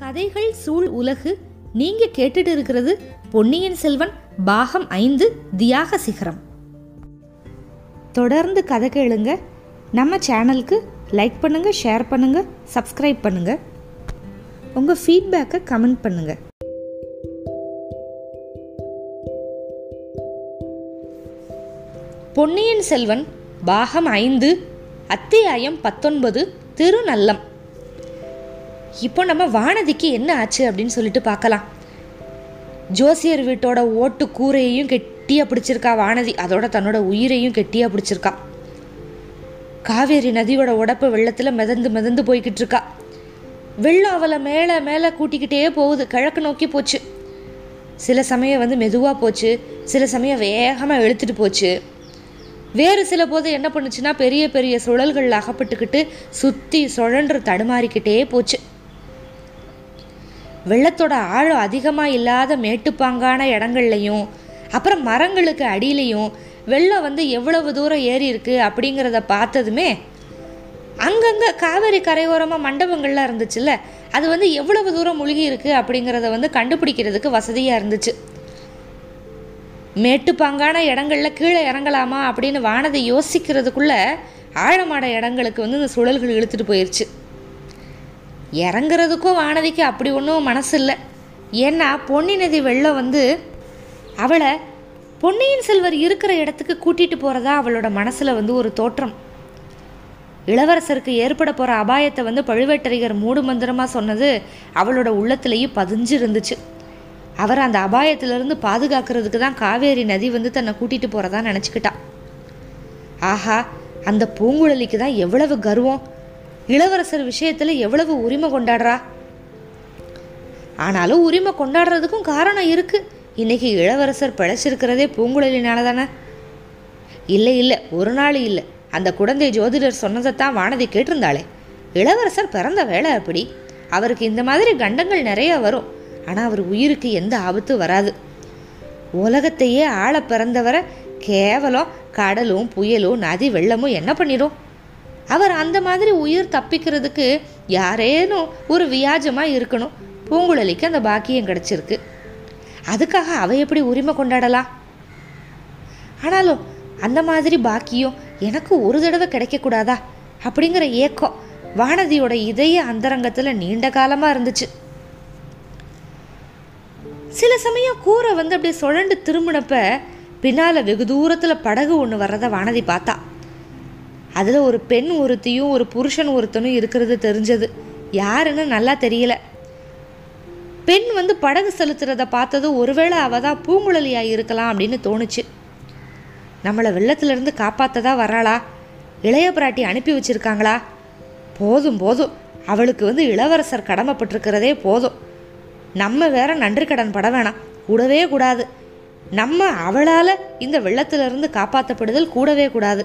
கதைகள் சூழ் உலகு நீங்க கேட்டுட்டு இருக்கிறது பொன்னியின் செல்வன் பாகம் ஐந்து தியாக சிகரம் தொடர்ந்து கதை கேளுங்க நம்ம சேனலுக்கு லைக் பண்ணுங்க ஷேர் பண்ணுங்க சப்ஸ்கிரைப் பண்ணுங்க உங்க ஃபீட்பேக்கை கமெண்ட் பண்ணுங்க பொன்னியின் செல்வன் பாகம் ஐந்து அத்தியாயம் பத்தொன்பது திருநல்லம் இப்போ நம்ம வானதிக்கு என்ன ஆச்சு அப்படின்னு சொல்லிட்டு பார்க்கலாம் ஜோசியர் வீட்டோட ஓட்டு கூரையையும் கெட்டியாக பிடிச்சிருக்கா வானதி அதோட தன்னோட உயிரையும் கெட்டியாக பிடிச்சிருக்கா காவேரி நதியோட உடப்பு வெள்ளத்தில் மிதந்து மிதந்து போய்கிட்டு இருக்கா வெள்ளம் அவளை மேலே மேலே கூட்டிக்கிட்டே போகுது கிழக்கு நோக்கி போச்சு சில சமயம் வந்து மெதுவாக போச்சு சில சமயம் வேகமாக இழுத்துட்டு போச்சு வேறு சில போது என்ன பண்ணுச்சுன்னா பெரிய பெரிய சுழல்கள் அகப்பட்டுக்கிட்டு சுற்றி சுழன்று தடுமாறிக்கிட்டே போச்சு வெள்ளத்தோட ஆழம் அதிகமாக இல்லாத மேட்டுப்பாங்கான இடங்கள்லையும் அப்புறம் மரங்களுக்கு அடியிலையும் வெள்ளம் வந்து எவ்வளவு தூரம் ஏறி இருக்கு அப்படிங்கிறத பார்த்ததுமே அங்கங்கே காவேரி கரையோரமாக மண்டபங்கள்லாம் இருந்துச்சுல்ல அது வந்து எவ்வளவு தூரம் மூழ்கி இருக்கு அப்படிங்கிறத வந்து கண்டுபிடிக்கிறதுக்கு வசதியாக இருந்துச்சு மேட்டுப்பாங்கான இடங்கள்ல கீழே இறங்கலாமா அப்படின்னு வானதி யோசிக்கிறதுக்குள்ள ஆழமான இடங்களுக்கு வந்து இந்த சுழல்கள் இழுத்துட்டு போயிடுச்சு இறங்குறதுக்கும் வானதிக்கு அப்படி ஒன்றும் மனசு இல்லை ஏன்னா பொன்னி நதி வெள்ளம் வந்து அவளை பொன்னியின் செல்வர் இருக்கிற இடத்துக்கு கூட்டிட்டு போகிறதா அவளோட மனசில் வந்து ஒரு தோற்றம் இளவரசருக்கு ஏற்பட போகிற அபாயத்தை வந்து பழுவேட்டரையர் மூடு மந்திரமாக சொன்னது அவளோட உள்ளத்திலேயும் பதிஞ்சு இருந்துச்சு அவர் அந்த அபாயத்திலிருந்து பாதுகாக்கிறதுக்கு தான் காவேரி நதி வந்து தன்னை கூட்டிட்டு போகிறதா நினச்சிக்கிட்டா ஆஹா அந்த பூங்குழலிக்கு தான் எவ்வளவு கர்வம் இளவரசர் விஷயத்தில் எவ்வளவு உரிமை கொண்டாடுறா ஆனாலும் உரிமை கொண்டாடுறதுக்கும் காரணம் இருக்கு இன்னைக்கு இளவரசர் பிழைச்சிருக்கிறதே பூங்குழலினால தானே இல்லை இல்லை ஒரு நாள் இல்லை அந்த குழந்தை ஜோதிடர் சொன்னதைத்தான் வானதி கேட்டிருந்தாளே இளவரசர் பிறந்த வேலை அப்படி அவருக்கு இந்த மாதிரி கண்டங்கள் நிறைய வரும் ஆனால் அவர் உயிருக்கு எந்த ஆபத்தும் வராது உலகத்தையே ஆள பிறந்தவரை கேவலம் கடலும் புயலும் நதி வெள்ளமும் என்ன பண்ணிடும் அவர் அந்த மாதிரி உயிர் தப்பிக்கிறதுக்கு யாரேனும் ஒரு வியாஜமாக இருக்கணும் பூங்குழலிக்கு அந்த பாக்கியம் கிடச்சிருக்கு அதுக்காக அவ எப்படி உரிமை கொண்டாடலாம் ஆனாலும் அந்த மாதிரி பாக்கியம் எனக்கு ஒரு தடவை கிடைக்கக்கூடாதா அப்படிங்கிற ஏக்கம் வானதியோட இதய அந்தரங்கத்தில் நீண்ட காலமாக இருந்துச்சு சில சமயம் கூரை வந்து அப்படியே சுழண்டு திரும்பினப்ப பின்னால் வெகு தூரத்தில் படகு ஒன்று வர்றதை வானதி பார்த்தா அதில் ஒரு பெண் ஒருத்தியும் ஒரு புருஷன் ஒருத்தனும் இருக்கிறது தெரிஞ்சது யாருன்னு நல்லா தெரியல பெண் வந்து படகு செலுத்துறத பார்த்தது ஒருவேளை அவ தான் பூங்குழலியா இருக்கலாம் அப்படின்னு தோணுச்சு நம்மளை வெள்ளத்திலிருந்து காப்பாத்ததா வராளா இளைய பிராட்டி அனுப்பி வச்சிருக்காங்களா போதும் போதும் அவளுக்கு வந்து இளவரசர் கடமைப்பட்டிருக்கிறதே போதும் நம்ம வேற நன்றி கடன் பட வேணாம் கூடவே கூடாது நம்ம அவளால் இந்த வெள்ளத்திலிருந்து காப்பாற்றப்படுதல் கூடவே கூடாது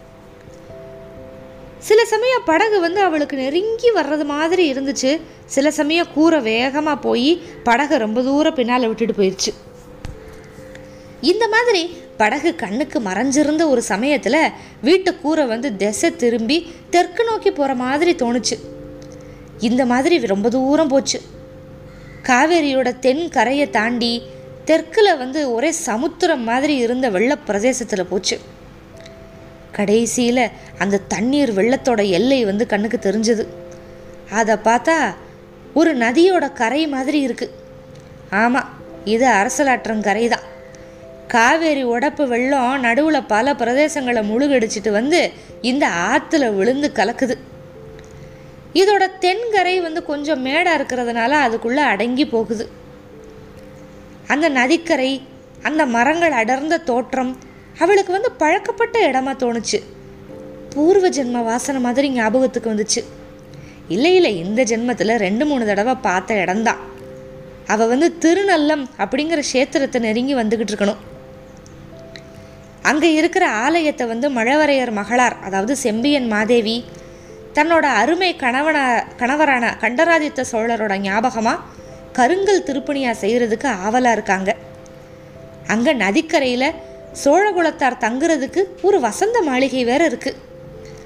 சில சமயம் படகு வந்து அவளுக்கு நெருங்கி வர்றது மாதிரி இருந்துச்சு சில சமயம் கூரை வேகமாக போய் படகை ரொம்ப தூரம் பின்னால் விட்டுட்டு போயிடுச்சு இந்த மாதிரி படகு கண்ணுக்கு மறைஞ்சிருந்த ஒரு சமயத்தில் வீட்டு கூரை வந்து திசை திரும்பி தெற்கு நோக்கி போகிற மாதிரி தோணுச்சு இந்த மாதிரி ரொம்ப தூரம் போச்சு காவேரியோட தென் கரையை தாண்டி தெற்கில் வந்து ஒரே சமுத்திரம் மாதிரி இருந்த வெள்ள பிரதேசத்தில் போச்சு கடைசியில் அந்த தண்ணீர் வெள்ளத்தோட எல்லை வந்து கண்ணுக்கு தெரிஞ்சது அதை பார்த்தா ஒரு நதியோட கரை மாதிரி இருக்கு ஆமாம் இது அரசலாற்றங்கரை தான் காவேரி உடப்பு வெள்ளம் நடுவில் பல பிரதேசங்களை முழுகடிச்சிட்டு வந்து இந்த ஆற்றுல விழுந்து கலக்குது இதோட தென்கரை வந்து கொஞ்சம் மேடாக இருக்கிறதுனால அதுக்குள்ளே அடங்கி போகுது அந்த நதிக்கரை அந்த மரங்கள் அடர்ந்த தோற்றம் அவளுக்கு வந்து பழக்கப்பட்ட இடமா தோணுச்சு பூர்வ ஜென்ம வாசனை மாதிரி ஞாபகத்துக்கு வந்துச்சு இல்லை இல்லை இந்த ஜென்மத்தில் ரெண்டு மூணு தடவை பார்த்த இடம்தான் அவள் வந்து திருநல்லம் அப்படிங்கிற கஷேத்திரத்தை நெருங்கி வந்துக்கிட்டு இருக்கணும் அங்கே இருக்கிற ஆலயத்தை வந்து மழவரையர் மகளார் அதாவது செம்பியன் மாதேவி தன்னோட அருமை கணவன கணவரான கண்டராதித்த சோழரோட ஞாபகமாக கருங்கல் திருப்பணியாக செய்கிறதுக்கு ஆவலாக இருக்காங்க அங்கே நதிக்கரையில் சோழகுலத்தார் தங்குறதுக்கு ஒரு வசந்த மாளிகை வேற இருக்கு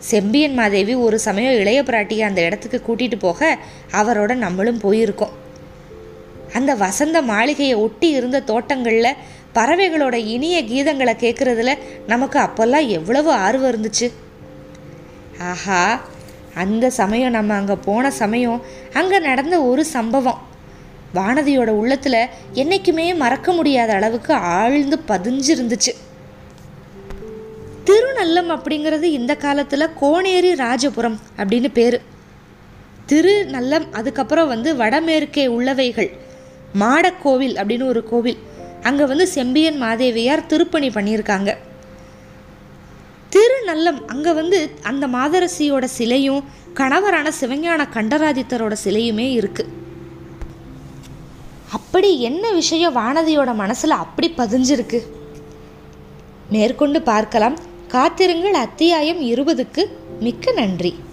செம்பியன் மாதேவி ஒரு சமயம் இளைய பிராட்டியை அந்த இடத்துக்கு கூட்டிகிட்டு போக அவரோட நம்மளும் போயிருக்கோம் அந்த வசந்த மாளிகையை ஒட்டி இருந்த தோட்டங்களில் பறவைகளோட இனிய கீதங்களை கேட்குறதுல நமக்கு அப்போல்லாம் எவ்வளவு ஆர்வம் இருந்துச்சு ஆஹா அந்த சமயம் நம்ம அங்கே போன சமயம் அங்கே நடந்த ஒரு சம்பவம் வானதியோட உள்ளத்தில் என்றைக்குமே மறக்க முடியாத அளவுக்கு ஆழ்ந்து பதிஞ்சிருந்துச்சு திருநல்லம் அப்படிங்கிறது இந்த காலத்தில் கோனேரி ராஜபுரம் அப்படின்னு பேர் திருநல்லம் அதுக்கப்புறம் வந்து வடமேற்கே உள்ளவைகள் மாடக்கோவில் அப்படின்னு ஒரு கோவில் அங்கே வந்து செம்பியன் மாதேவியார் திருப்பணி பண்ணியிருக்காங்க திருநல்லம் அங்கே வந்து அந்த மாதரசியோட சிலையும் கணவரான சிவஞான கண்டராதித்தரோட சிலையுமே இருக்கு அப்படி என்ன விஷயம் வானதியோட மனசில் அப்படி பதிஞ்சிருக்கு மேற்கொண்டு பார்க்கலாம் காத்திருங்கள் அத்தியாயம் இருபதுக்கு மிக்க நன்றி